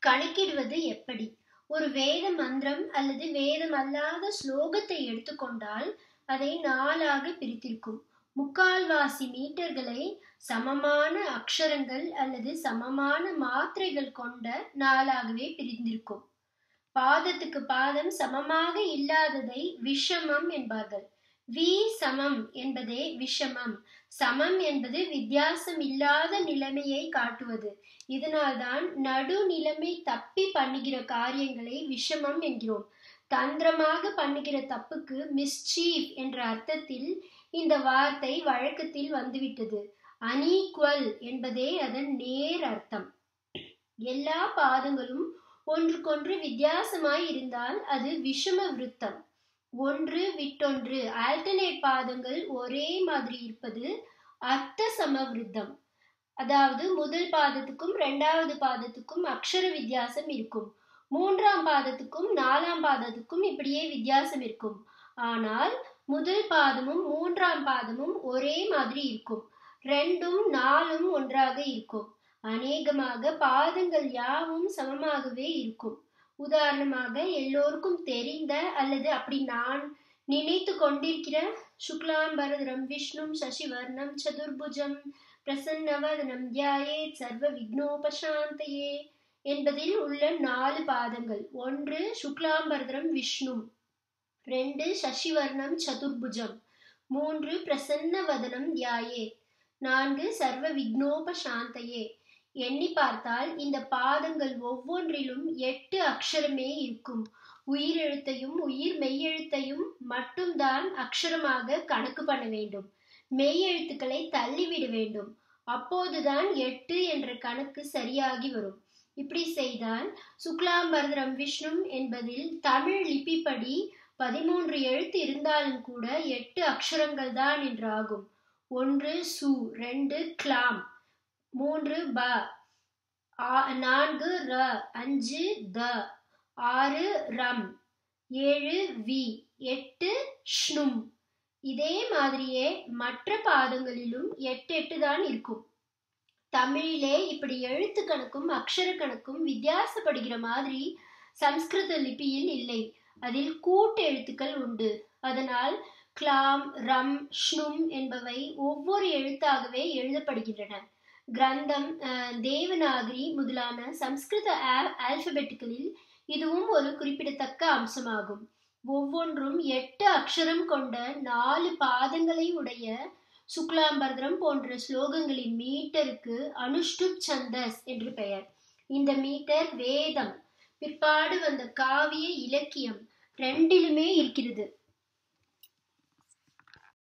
கணக்கிடுவது எப்படி ஒரு வேத மந்திரம் அல்லது வேதம் அல்லாத ஸ்லோகத்தை எடுத்துக்கொண்டால் அதை நாலாக பிரித்திருக்கும் முக்கால்வாசி மீட்டர்களை சமமான அக்ஷரங்கள் அல்லது சமமான மாத்திரைகள் கொண்ட நாளாகவே பிரிந்திருக்கும் பாதத்துக்கு பாதம் சமமாக இல்லாததை விஷமம் என்பார்கள் வி சமம் என்பதே விஷமம் சமம் என்பது வித்தியாசம் இல்லாத நிலைமையை காட்டுவது இதனால்தான் நடு நிலைமை தப்பி பண்ணுகிற காரியங்களை விஷமம் என்கிறோம் தந்திரமாக பண்ணுகிற தப்புக்கு மிஸ்சீஃப் என்ற அர்த்தத்தில் இந்த வார்த்தை வழக்கத்தில் வந்துவிட்டது அனீக்வல் என்பதே அதன் நேர் அர்த்தம் எல்லா பாதங்களும் ஒன்றுக்கொன்று வித்தியாசமாய் இருந்தால் அது விஷம விருத்தம் ஒன்று விட்டொன்று ஆல்டர்னேட் பாதங்கள் ஒரே மாதிரி இருப்பது அர்த்த சமவிருத்தம் அதாவது முதல் பாதத்துக்கும் இரண்டாவது பாதத்துக்கும் அக்ஷர வித்தியாசம் இருக்கும் மூன்றாம் பாதத்துக்கும் நாலாம் பாதத்துக்கும் இப்படியே வித்தியாசம் இருக்கும் ஆனால் முதல் பாதமும் மூன்றாம் பாதமும் ஒரே மாதிரி இருக்கும் ரெண்டும் நாலும் ஒன்றாக இருக்கும் அநேகமாக பாதங்கள் யாவும் சமமாகவே இருக்கும் உதாரணமாக எல்லோருக்கும் தெரிந்த அல்லது அப்படி நான் நினைத்து கொண்டிருக்கிற சுக்லாம் பரதரம் விஷ்ணு சசிவர்ணம் சதுர்புஜம் பிரசன்னவதனம் தியாயே சர்வ விக்னோபசாந்தையே என்பதில் உள்ள நாலு பாதங்கள் ஒன்று சுக்லாம்பரதரம் விஷ்ணு ரெண்டு சசிவர்ணம் சதுர்புஜம் மூன்று பிரசன்ன வதனம் தியாயே நான்கு சர்வ விக்னோபசாந்தையே எண்ணி பார்த்தால் இந்த பாதங்கள் ஒவ்வொன்றிலும் எட்டு அக்ஷரமே இருக்கும் உயிரெழுத்தையும் உயிர் மெய்யெழுத்தையும் மட்டும்தான் அக்ஷரமாக கணக்கு பண்ண வேண்டும் மெய்யெழுத்துக்களை தள்ளிவிட வேண்டும் அப்போதுதான் எட்டு என்ற கணக்கு சரியாகி வரும் இப்படி செய்தால் சுக்லாம்பரதரம் விஷ்ணு என்பதில் தமிழ் லிபிப்படி பதிமூன்று எழுத்து இருந்தாலும் கூட எட்டு அக்ஷரங்கள் தான் என்று ஆகும் ஒன்று சு ரெண்டு கிளாம் மூன்று ப நான்கு ர அஞ்சு த ஆறு ரம் ஏழு வி எட்டு ஷ்ணும் இதே மாதிரியே மற்ற பாதங்களிலும் எட்டு எட்டு தான் இருக்கும் தமிழிலே இப்படி எழுத்து கணக்கும் அக்ஷர கணக்கும் வித்தியாசப்படுகிற மாதிரி சம்ஸ்கிருத லிபியில் இல்லை அதில் கூட்டு எழுத்துக்கள் உண்டு அதனால் கிளாம் ரம் ஷ்ணும் என்பவை ஒவ்வொரு எழுத்தாகவே எழுதப்படுகின்றன கிரந்தம் தேவநாகரி முதலான சம்ஸ்கிருத ஆல்பபெட்டுகளில் இதுவும் ஒரு குறிப்பிடத்தக்க அம்சமாகும் ஒவ்வொன்றும் எட்டு அக்ஷரம் கொண்ட நாலு பாதங்களை உடைய சுக்லாம்பரதரம் போன்ற ஸ்லோகங்களின் மீட்டருக்கு அனுஷ்டுப் சந்தஸ் என்று பெயர் இந்த மீட்டர் வேதம் பிற்பாடு வந்த காவிய இலக்கியம் ரெண்டிலுமே இருக்கிறது